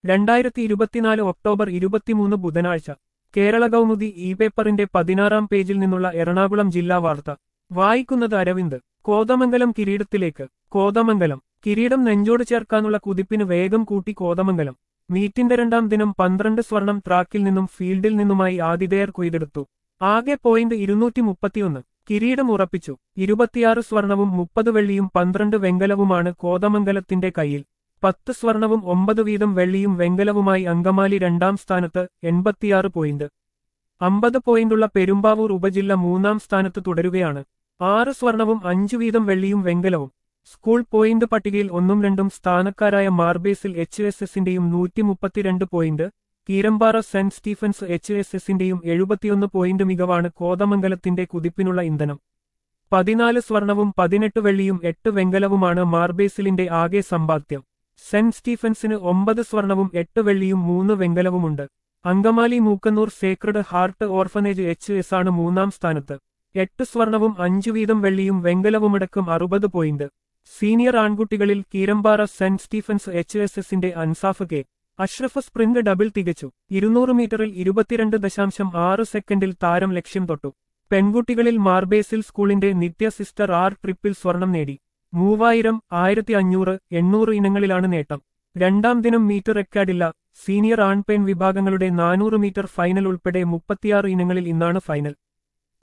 രണ്ടായിരത്തി ഇരുപത്തിനാല് ഒക്ടോബർ ഇരുപത്തിമൂന്ന് ബുധനാഴ്ച കേരള കൗമുദി ഇ പേപ്പറിന്റെ പതിനാറാം പേജിൽ നിന്നുള്ള എറണാകുളം ജില്ലാ വാർത്ത വായിക്കുന്നത് അരവിന്ദ് കോതമംഗലം കിരീടത്തിലേക്ക് കോതമംഗലം കിരീടം നെഞ്ചോട് ചേർക്കാനുള്ള കുതിപ്പിന് വേഗം കൂട്ടി കോതമംഗലം മീറ്റിന്റെ രണ്ടാം ദിനം പന്ത്രണ്ട് സ്വർണം ട്രാക്കിൽ നിന്നും ഫീൽഡിൽ നിന്നുമായി ആതിഥേയർ കൊയ്തെടുത്തു ആകെ പോയിന്റ് ഇരുന്നൂറ്റി മുപ്പത്തിയൊന്ന് കിരീടം ഉറപ്പിച്ചു ഇരുപത്തിയാറ് സ്വർണവും മുപ്പത് വെള്ളിയും പന്ത്രണ്ട് വെങ്കലവുമാണ് കോതമംഗലത്തിന്റെ കയ്യിൽ പത്ത് സ്വർണവും ഒമ്പത് വീതം വെള്ളിയും വെങ്കലവുമായി അങ്കമാലി രണ്ടാം സ്ഥാനത്ത് എൺപത്തിയാറ് പോയിന്റ് അമ്പത് പോയിന്റുള്ള പെരുമ്പാവൂർ ഉപജില്ല മൂന്നാം സ്ഥാനത്ത് തുടരുകയാണ് ആറ് സ്വർണവും അഞ്ചു വീതം വെള്ളിയും വെങ്കലവും സ്കൂൾ പോയിന്റ് പട്ടികയിൽ ഒന്നും രണ്ടും സ്ഥാനക്കാരായ മാർബേസിൽ എച്ച് എസ് എസിന്റെയും നൂറ്റി മുപ്പത്തിരണ്ട് point Keerampara saint Stephen's H S എസിന്റെയും എഴുപത്തിയൊന്ന് പോയിന്റ് മികവാണ് കോതമംഗലത്തിന്റെ കുതിപ്പിനുള്ള ഇന്ധനം പതിനാല് സ്വർണവും പതിനെട്ട് വെള്ളിയും എട്ട് വെങ്കലവുമാണ് മാർബേസിലിന്റെ ആകെ സമ്പാദ്യം സെന്റ് സ്റ്റീഫൻസിന് ഒമ്പത് സ്വർണവും എട്ട് വെള്ളിയും മൂന്ന് വെങ്കലവുമുണ്ട് Angamaly Mookkannoor sacred heart orphanage H S ആണ് മൂന്നാം സ്ഥാനത്ത് എട്ട് സ്വർണവും അഞ്ചു വീതം വെള്ളിയും വെങ്കലവുമടക്കം അറുപത് പോയിന്റ് സീനിയർ ആൺകുട്ടികളിൽ Keerampara saint Stephen's H S എസിന്റെ Ansaf K Ashraf sprint double തികച്ചു ഇരുന്നൂറ് മീറ്ററിൽ ഇരുപത്തിരണ്ട് ദശാംശം ആറ് സെക്കൻഡിൽ താരം ലക്ഷ്യം തൊട്ടു പെൺകുട്ടികളിൽ മാർബേസിൽ സ്കൂളിന്റെ നിത്യ സിസ്റ്റർ ആർ ട്രിപ്പിൽ സ്വർണം നേടി മൂവായിരം ആയിരത്തി അഞ്ഞൂറ് എണ്ണൂറ് ഇനങ്ങളിലാണ് നേട്ടം രണ്ടാം ദിനം മീറ്റർ റെക്കാർഡില്ല സീനിയർ ആൺ പെൺ വിഭാഗങ്ങളുടെ നാനൂറ് മീറ്റർ ഫൈനൽ ഉൾപ്പെടെ മുപ്പത്തിയാറ് ഇനങ്ങളിൽ ഇന്നാണ് ഫൈനൽ